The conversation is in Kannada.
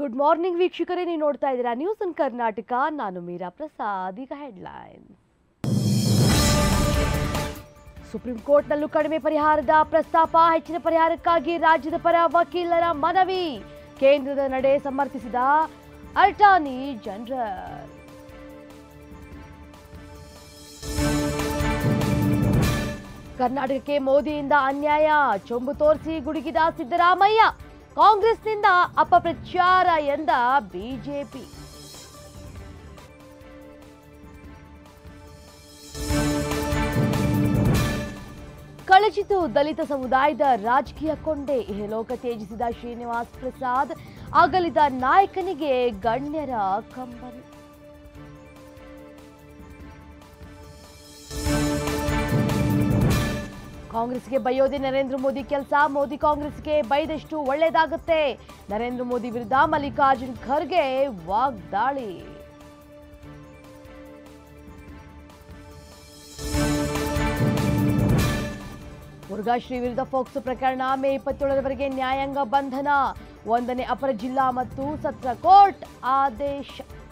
ಗುಡ್ ಮಾರ್ನಿಂಗ್ ವೀಕ್ಷಕರೇ ನೀವು ನೋಡ್ತಾ ಇದ್ದೀರಾ ನ್ಯೂಸ್ ಇನ್ ಕರ್ನಾಟಕ ನಾನು ಮೀರಾ ಪ್ರಸಾದ್ ಈಗ ಹೆಡ್ಲೈನ್ ಸುಪ್ರೀಂ ಕೋರ್ಟ್ನಲ್ಲೂ ಕಡಿಮೆ ಪರಿಹಾರದ ಪ್ರಸ್ತಾಪ ಹೆಚ್ಚಿನ ಪರಿಹಾರಕ್ಕಾಗಿ ರಾಜ್ಯದ ಪರ ವಕೀಲರ ಮನವಿ ಕೇಂದ್ರದ ನಡೆ ಸಮರ್ಥಿಸಿದ ಅಟಾರ್ನಿ ಜನರಲ್ ಕರ್ನಾಟಕಕ್ಕೆ ಮೋದಿಯಿಂದ ಅನ್ಯಾಯ ಚೊಂಬು ತೋರಿಸಿ ಗುಡುಗಿದ ಸಿದ್ದರಾಮಯ್ಯ ಕಾಂಗ್ರೆಸ್ನಿಂದ ಅಪಪ್ರಚಾರ ಎಂದ ಬಿಜೆಪಿ ಕಳಚಿತು ದಲಿತ ಸಮುದಾಯದ ರಾಜಕೀಯ ಕೊಂಡೆ ಇಹಲೋಕ ತ್ಯಜಿಸಿದ ಶ್ರೀನಿವಾಸ್ ಪ್ರಸಾದ್ ಅಗಲಿದ ನಾಯಕನಿಗೆ ಗಣ್ಯರ ಕಂಬನಿ ಕಾಂಗ್ರೆಸ್ಗೆ ಬೈಯೋದೇ ನರೇಂದ್ರ ಮೋದಿ ಕೆಲಸ ಮೋದಿ ಕಾಂಗ್ರೆಸ್ಗೆ ಬೈದಷ್ಟು ಒಳ್ಳೇದಾಗುತ್ತೆ ನರೇಂದ್ರ ಮೋದಿ ವಿರುದ್ಧ ಮಲ್ಲಿಕಾರ್ಜುನ್ ಖರ್ಗೆ ವಾಗ್ದಾಳಿ ಮುರುಘಾಶ್ರೀ ವಿರುದ್ಧ ಫೋಕ್ಸೋ ಪ್ರಕರಣ ಮೇ ಇಪ್ಪತ್ತೇಳರವರೆಗೆ ನ್ಯಾಯಾಂಗ ಬಂಧನ ಒಂದನೇ ಅಪರ ಜಿಲ್ಲಾ ಮತ್ತು ಸತ್ರ ಕೋರ್ಟ್ ಆದೇಶ